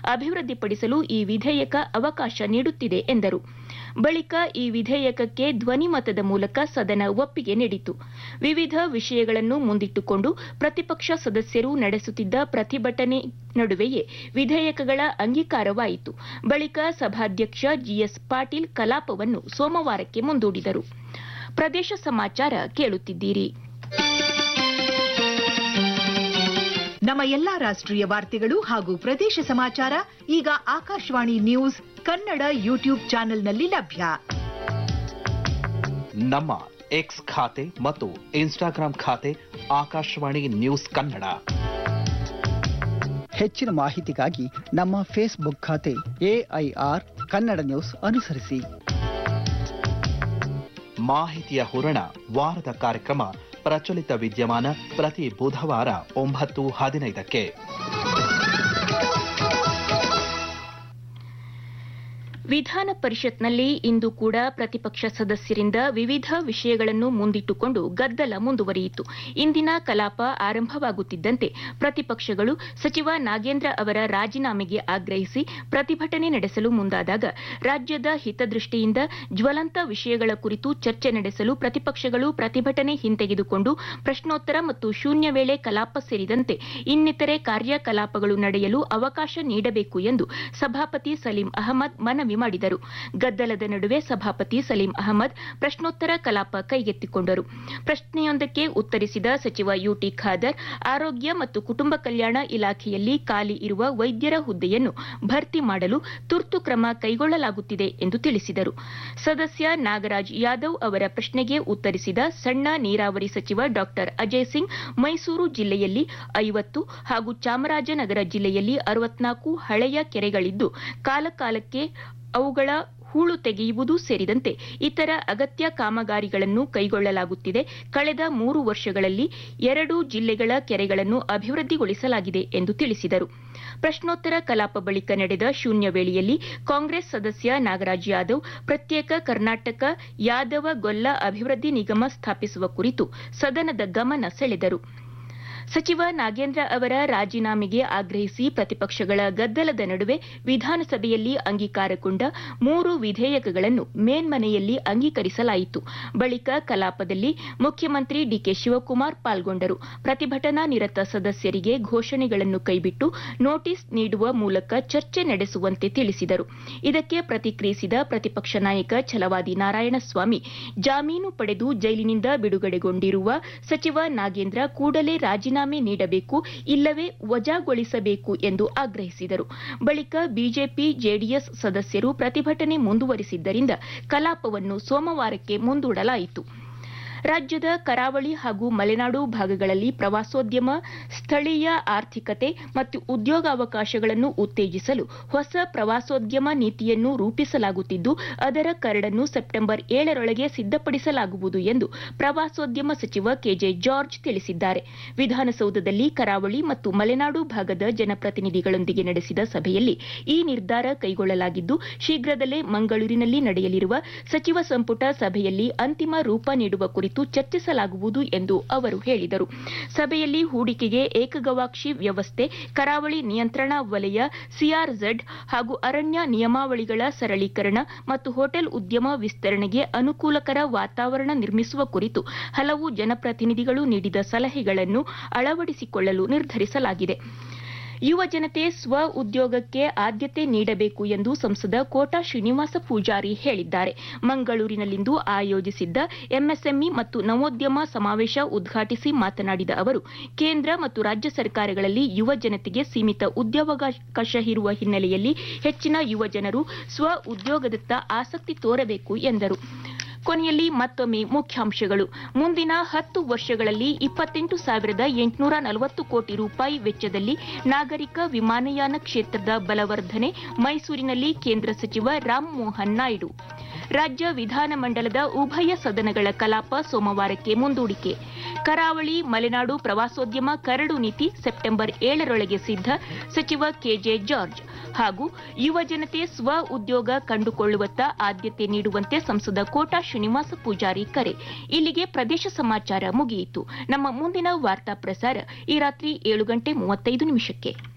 ಅಭಿವೃದ್ಧಿಪಡಿಸಲು ಈ ವಿಧೇಯಕ ಅವಕಾಶ ನೀಡುತ್ತಿದೆ ಎಂದರು ಬಳಿಕ ಈ ವಿಧೇಯಕಕ್ಕೆ ಧ್ವನಿಮತದ ಮೂಲಕ ಸದನ ಒಪ್ಪಿಗೆ ನೀಡಿತು ವಿವಿಧ ವಿಷಯಗಳನ್ನು ಮುಂದಿಟ್ಟುಕೊಂಡು ಪ್ರತಿಪಕ್ಷ ಸದಸ್ಯರು ನಡೆಸುತ್ತಿದ್ದ ಪ್ರತಿಭಟನೆ ನಡುವೆಯೇ ವಿಧೇಯಕಗಳ ಅಂಗೀಕಾರವಾಯಿತು ಬಳಿಕ ಸಭಾಧ್ಯಕ್ಷ ಜಿಎಸ್ ಪಾಟೀಲ್ ಕಲಾಪವನ್ನು ಸೋಮವಾರಕ್ಕೆ ಮುಂದೂಡಿದರು ಪ್ರದೇಶ ಸಮಾಚಾರ ಕೇಳುತ್ತಿದ್ದೀರಿ ನಮ್ಮ ಎಲ್ಲಾ ರಾಷ್ಟ್ರೀಯ ವಾರ್ತೆಗಳು ಹಾಗೂ ಪ್ರದೇಶ ಸಮಾಚಾರ ಈಗ ಆಕಾಶವಾಣಿ ನ್ಯೂಸ್ ಕನ್ನಡ ಯೂಟ್ಯೂಬ್ ಚಾನೆಲ್ನಲ್ಲಿ ಲಭ್ಯ ನಮ್ಮ ಎಕ್ಸ್ ಖಾತೆ ಮತ್ತು ಇನ್ಸ್ಟಾಗ್ರಾಂ ಖಾತೆ ಆಕಾಶವಾಣಿ ನ್ಯೂಸ್ ಕನ್ನಡ ಹೆಚ್ಚಿನ ಮಾಹಿತಿಗಾಗಿ ನಮ್ಮ ಫೇಸ್ಬುಕ್ ಖಾತೆ ಎಐಆರ್ ಕನ್ನಡ ನ್ಯೂಸ್ ಅನುಸರಿಸಿ ಮಾಹಿತಿಯ ಹೂರಣ ವಾರದ ಕಾರ್ಯಕ್ರಮ ಪ್ರಚಲಿತ ವಿದ್ಯಮಾನ ಪ್ರತಿ ಬುಧವಾರ ಒಂಬತ್ತು ಹದಿನೈದಕ್ಕೆ ವಿಧಾನ ಪರಿಷತ್ನಲ್ಲಿ ಇಂದು ಕೂಡ ಪ್ರತಿಪಕ್ಷ ಸದಸ್ಯರಿಂದ ವಿವಿಧ ವಿಷಯಗಳನ್ನು ಮುಂದಿಟ್ಟುಕೊಂಡು ಗದ್ದಲ ಮುಂದುವರಿಯಿತು ಇಂದಿನ ಕಲಾಪ ಆರಂಭವಾಗುತ್ತಿದ್ದಂತೆ ಪ್ರತಿಪಕ್ಷಗಳು ಸಚಿವ ನಾಗೇಂದ್ರ ಅವರ ರಾಜೀನಾಮೆಗೆ ಆಗ್ರಹಿಸಿ ಪ್ರತಿಭಟನೆ ನಡೆಸಲು ಮುಂದಾದಾಗ ರಾಜ್ಯದ ಹಿತದೃಷ್ಟಿಯಿಂದ ಜ್ವಲಂತ ವಿಷಯಗಳ ಕುರಿತು ಚರ್ಚೆ ನಡೆಸಲು ಪ್ರತಿಪಕ್ಷಗಳು ಪ್ರತಿಭಟನೆ ಹಿಂತೆಗೆದುಕೊಂಡು ಪ್ರಶ್ನೋತ್ತರ ಮತ್ತು ಶೂನ್ಯ ವೇಳೆ ಕಲಾಪ ಸೇರಿದಂತೆ ಇನ್ನಿತರೆ ಕಾರ್ಯಕಲಾಪಗಳು ನಡೆಯಲು ಅವಕಾಶ ನೀಡಬೇಕು ಎಂದು ಸಭಾಪತಿ ಸಲೀಂ ಅಹಮದ್ ಮನವಿ ಮಾಡಿದರು ಗದ್ದಲದ ನಡುವೆ ಸಭಾಪತಿ ಸಲೀಂ ಅಹಮದ್ ಪ್ರಶ್ನೋತ್ತರ ಕಲಾಪ ಕೈಗೆತ್ತಿಕೊಂಡರು ಪ್ರಶ್ನೆಯೊಂದಕ್ಕೆ ಉತ್ತರಿಸಿದ ಸಚಿವ ಯುಟಿ ಖಾದರ್ ಆರೋಗ್ಯ ಮತ್ತು ಕುಟುಂಬ ಕಲ್ಯಾಣ ಇಲಾಖೆಯಲ್ಲಿ ಖಾಲಿ ಇರುವ ವೈದ್ಯರ ಹುದ್ದೆಯನ್ನು ಭರ್ತಿ ಮಾಡಲು ತುರ್ತು ಕ್ರಮ ಕೈಗೊಳ್ಳಲಾಗುತ್ತಿದೆ ಎಂದು ತಿಳಿಸಿದರು ಸದಸ್ಯ ನಾಗರಾಜ್ ಯಾದವ್ ಅವರ ಪ್ರಶ್ನೆಗೆ ಉತ್ತರಿಸಿದ ಸಣ್ಣ ನೀರಾವರಿ ಸಚಿವ ಡಾ ಅಜಯ್ ಸಿಂಗ್ ಮೈಸೂರು ಜಿಲ್ಲೆಯಲ್ಲಿ ಐವತ್ತು ಹಾಗೂ ಚಾಮರಾಜನಗರ ಜಿಲ್ಲೆಯಲ್ಲಿ ಅರವತ್ನಾಲ್ಕು ಹಳೆಯ ಕೆರೆಗಳಿದ್ದು ಕಾಲಕಾಲಕ್ಕೆ ಅವುಗಳ ಹೂಳು ತೆಗೆಯುವುದು ಸೇರಿದಂತೆ ಇತರ ಅಗತ್ಯ ಕಾಮಗಾರಿಗಳನ್ನು ಕೈಗೊಳ್ಳಲಾಗುತ್ತಿದೆ ಕಳೆದ ಮೂರು ವರ್ಷಗಳಲ್ಲಿ ಎರಡು ಜಿಲ್ಲೆಗಳ ಕೆರೆಗಳನ್ನು ಅಭಿವೃದ್ಧಿಗೊಳಿಸಲಾಗಿದೆ ಎಂದು ತಿಳಿಸಿದರು ಪ್ರಶ್ನೋತ್ತರ ಕಲಾಪ ಬಳಿಕ ನಡೆದ ಶೂನ್ಯ ವೇಳೆಯಲ್ಲಿ ಕಾಂಗ್ರೆಸ್ ಸದಸ್ಯ ನಾಗರಾಜ್ ಯಾದವ್ ಪ್ರತ್ಯೇಕ ಕರ್ನಾಟಕ ಯಾದವ ಗೊಲ್ಲ ಅಭಿವೃದ್ಧಿ ನಿಗಮ ಸ್ಥಾಪಿಸುವ ಕುರಿತು ಸದನದ ಗಮನ ಸೆಳೆದರು ಸಚಿವ ನಾಗೇಂದ್ರ ಅವರ ರಾಜೀನಾಮೆಗೆ ಆಗ್ರಹಿಸಿ ಪ್ರತಿಪಕ್ಷಗಳ ಗದ್ದಲದ ನಡುವೆ ವಿಧಾನಸಭೆಯಲ್ಲಿ ಅಂಗೀಕಾರಗೊಂಡ ಮೂರು ವಿಧೇಯಕಗಳನ್ನು ಮೇಲ್ಮನೆಯಲ್ಲಿ ಅಂಗೀಕರಿಸಲಾಯಿತು ಬಳಿಕ ಕಲಾಪದಲ್ಲಿ ಮುಖ್ಯಮಂತ್ರಿ ಡಿಕೆ ಶಿವಕುಮಾರ್ ಪಾಲ್ಗೊಂಡರು ಪ್ರತಿಭಟನಾ ನಿರತ ಸದಸ್ಯರಿಗೆ ಘೋಷಣೆಗಳನ್ನು ಕೈಬಿಟ್ಟು ನೋಟಿಸ್ ನೀಡುವ ಮೂಲಕ ಚರ್ಚೆ ನಡೆಸುವಂತೆ ತಿಳಿಸಿದರು ಇದಕ್ಕೆ ಪ್ರತಿಕ್ರಿಯಿಸಿದ ಪ್ರತಿಪಕ್ಷ ನಾಯಕ ಛಲವಾದಿ ನಾರಾಯಣಸ್ವಾಮಿ ಜಾಮೀನು ಪಡೆದು ಜೈಲಿನಿಂದ ಬಿಡುಗಡೆಗೊಂಡಿರುವ ಸಚಿವ ನಾಗೇಂದ್ರ ಕೂಡಲೇ ರಾಜೀನಾಮೆ ರಾಜೀನಾಮೆ ನೀಡಬೇಕು ಇಲ್ಲವೇ ವಜಾಗೊಳಿಸಬೇಕು ಎಂದು ಆಗ್ರಹಿಸಿದರು ಬಳಿಕ ಬಿಜೆಪಿ ಜೆಡಿಎಸ್ ಸದಸ್ಯರು ಪ್ರತಿಭಟನೆ ಮುಂದುವರಿಸಿದ್ದರಿಂದ ಕಲಾಪವನ್ನು ಸೋಮವಾರಕ್ಕೆ ಮುಂದೂಡಲಾಯಿತು ರಾಜ್ಯದ ಕರಾವಳಿ ಹಾಗೂ ಮಲೆನಾಡು ಭಾಗಗಳಲ್ಲಿ ಪ್ರವಾಸೋದ್ಯಮ ಸ್ಥಳೀಯ ಆರ್ಥಿಕತೆ ಮತ್ತು ಉದ್ಯೋಗಾವಕಾಶಗಳನ್ನು ಉತ್ತೇಜಿಸಲು ಹೊಸ ಪ್ರವಾಸೋದ್ಯಮ ನೀತಿಯನ್ನು ರೂಪಿಸಲಾಗುತ್ತಿದ್ದು ಅದರ ಕರಡನ್ನು ಸೆಪ್ಟೆಂಬರ್ ಏಳರೊಳಗೆ ಸಿದ್ದಪಡಿಸಲಾಗುವುದು ಎಂದು ಪ್ರವಾಸೋದ್ಯಮ ಸಚಿವ ಕೆಜೆ ಜಾರ್ಜ್ ತಿಳಿಸಿದ್ದಾರೆ ವಿಧಾನಸೌಧದಲ್ಲಿ ಕರಾವಳಿ ಮತ್ತು ಮಲೆನಾಡು ಭಾಗದ ಜನಪ್ರತಿನಿಧಿಗಳೊಂದಿಗೆ ನಡೆಸಿದ ಸಭೆಯಲ್ಲಿ ಈ ನಿರ್ಧಾರ ಕೈಗೊಳ್ಳಲಾಗಿದ್ದು ಶೀಘ್ರದಲ್ಲೇ ಮಂಗಳೂರಿನಲ್ಲಿ ನಡೆಯಲಿರುವ ಸಚಿವ ಸಂಪುಟ ಸಭೆಯಲ್ಲಿ ಅಂತಿಮ ರೂಪ ನೀಡುವ ಕುರಿತು ಚರ್ಚಿಸಲಾಗುವುದು ಎಂದು ಅವರು ಹೇಳಿದರು ಸಭೆಯಲ್ಲಿ ಹೂಡಿಕೆಗೆ ಏಕಗವಾಕ್ಷಿ ವ್ಯವಸ್ಥೆ ಕರಾವಳಿ ನಿಯಂತ್ರಣಾ ವಲಯ ಸಿಆರ್ಝೆಡ್ ಹಾಗೂ ಅರಣ್ಯ ನಿಯಮಾವಳಿಗಳ ಸರಳೀಕರಣ ಮತ್ತು ಹೋಟೆಲ್ ಉದ್ಯಮ ವಿಸ್ತರಣೆಗೆ ಅನುಕೂಲಕರ ವಾತಾವರಣ ನಿರ್ಮಿಸುವ ಕುರಿತು ಹಲವು ಜನಪ್ರತಿನಿಧಿಗಳು ನೀಡಿದ ಸಲಹೆಗಳನ್ನು ಅಳವಡಿಸಿಕೊಳ್ಳಲು ನಿರ್ಧರಿಸಲಾಗಿದೆ ಯುವ ಜನತೆ ಸ್ವ ಉದ್ಯೋಗಕ್ಕೆ ಆದ್ಯತೆ ನೀಡಬೇಕು ಎಂದು ಸಂಸದ ಕೋಟಾ ಶ್ರೀನಿವಾಸ ಪೂಜಾರಿ ಹೇಳಿದ್ದಾರೆ ಮಂಗಳೂರಿನಲ್ಲಿಂದು ಆಯೋಜಿಸಿದ್ದ ಎಂಎಸ್ಎಂಇ ಮತ್ತು ನವೋದ್ಯಮ ಸಮಾವೇಶ ಉದ್ಘಾಟಿಸಿ ಮಾತನಾಡಿದ ಅವರು ಕೇಂದ್ರ ಮತ್ತು ರಾಜ್ಯ ಸರ್ಕಾರಗಳಲ್ಲಿ ಯುವ ಜನತೆಗೆ ಸೀಮಿತ ಉದ್ಯೋಗಾವಕಾಶ ಇರುವ ಹಿನ್ನೆಲೆಯಲ್ಲಿ ಹೆಚ್ಚಿನ ಯುವ ಜನರು ಸ್ವ ಉದ್ಯೋಗದತ್ತ ಆಸಕ್ತಿ ತೋರಬೇಕು ಎಂದರು ಕೊನೆಯಲ್ಲಿ ಮತ್ತೊಮ್ಮೆ ಮುಖ್ಯಾಂಶಗಳು ಮುಂದಿನ ಹತ್ತು ವರ್ಷಗಳಲ್ಲಿ ಇಪ್ಪತ್ತೆಂಟು ಸಾವಿರದ ಎಂಟುನೂರ ನಲವತ್ತು ಕೋಟಿ ರೂಪಾಯಿ ವೆಚ್ಚದಲ್ಲಿ ನಾಗರಿಕ ವಿಮಾನಯಾನ ಕ್ಷೇತ್ರದ ಬಲವರ್ಧನೆ ಮೈಸೂರಿನಲ್ಲಿ ಕೇಂದ್ರ ಸಚಿವ ರಾಮಮೋಹನ್ ನಾಯ್ಡು ರಾಜ್ಯ ವಿಧಾನಮಂಡಲದ ಉಭಯ ಸದನಗಳ ಕಲಾಪ ಸೋಮವಾರಕ್ಕೆ ಮುಂದೂಡಿಕೆ ಕರಾವಳಿ ಮಲೆನಾಡು ಪ್ರವಾಸೋದ್ಯಮ ಕರಡು ನೀತಿ ಸೆಪ್ಟೆಂಬರ್ ಏಳರೊಳಗೆ ಸಿದ್ಧ ಸಚಿವ ಕೆಜೆ ಜಾರ್ಜ್ ಹಾಗೂ ಯುವ ಜನತೆ ಸ್ವ ಉದ್ಯೋಗ ಕಂಡುಕೊಳ್ಳುವತ್ತ ಆದ್ಯತೆ ನೀಡುವಂತೆ ಸಂಸದ ಕೋಟಾ ಶ್ರೀನಿವಾಸ ಪೂಜಾರಿ ಕರೆ ಇಲ್ಲಿಗೆ ಪ್ರದೇಶ ಸಮಾಚಾರ ಮುಗಿಯಿತು ನಮ್ಮ ಮುಂದಿನ ವಾರ್ತಾ ಪ್ರಸಾರ ಈ ರಾತ್ರಿ ಏಳು ಗಂಟೆ ಮೂವತ್ತೈದು ನಿಮಿಷಕ್ಕೆ